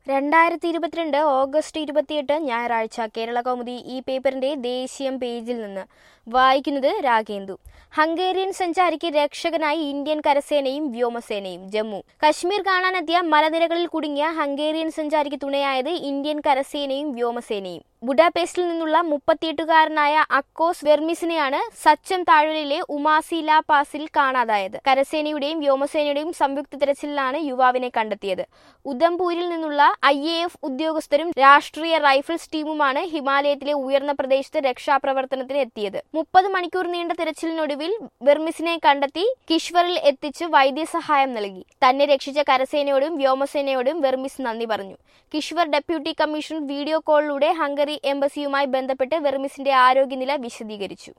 രണ്ടായിരത്തി ഇരുപത്തിരണ്ട് ഓഗസ്റ്റ് ഇരുപത്തിയെട്ട് ഞായറാഴ്ച കേരള കൗമുദി ഈ പേപ്പറിന്റെ ദേശീയം പേജിൽ നിന്ന് വായിക്കുന്നത് രാഗേന്ദു ഹംഗേറിയൻ സഞ്ചാരിക്ക് രക്ഷകനായി ഇന്ത്യൻ കരസേനയും വ്യോമസേനയും ജമ്മു കശ്മീർ കാണാനെത്തിയ മലനിരകളിൽ കുടുങ്ങിയ ഹംഗേറിയൻ സഞ്ചാരിക്ക് തുണയായത് ഇന്ത്യൻ കരസേനയും വ്യോമസേനയും ബുഡാപെസ്റ്റിൽ നിന്നുള്ള മുപ്പത്തിയെട്ടുകാരനായ അക്കോസ് വെർമിസിനെയാണ് സച്ചം താഴ്വരയിലെ ഉമാസി ലാ പാസിൽ കാണാതായത് കരസേനയുടെയും വ്യോമസേനയുടെയും സംയുക്ത തിരച്ചിലിലാണ് യുവാവിനെ കണ്ടെത്തിയത് ഉദംപൂരിൽ നിന്നുള്ള ഐ എ എഫ് ഉദ്യോഗസ്ഥരും രാഷ്ട്രീയ റൈഫിൾസ് ടീമുമാണ് ഹിമാലയത്തിലെ ഉയർന്ന പ്രദേശത്ത് രക്ഷാപ്രവർത്തനത്തിന് എത്തിയത് മുപ്പത് മണിക്കൂർ നീണ്ട തിരച്ചിലിനൊടുവിൽ വെർമിസിനെ കണ്ടെത്തി കിഷ്വറിൽ എത്തിച്ച് വൈദ്യസഹായം നൽകി തന്നെ രക്ഷിച്ച കരസേനയോടും വ്യോമസേനയോടും വെർമിസ് നന്ദി പറഞ്ഞു കിഷ്വർ ഡെപ്യൂട്ടി കമ്മീഷണർ വീഡിയോ കോളിലൂടെ ഹംഗറി എംബസിയുമായി ബന്ധപ്പെട്ട് വെർമിസിന്റെ ആരോഗ്യനില വിശദീകരിച്ചു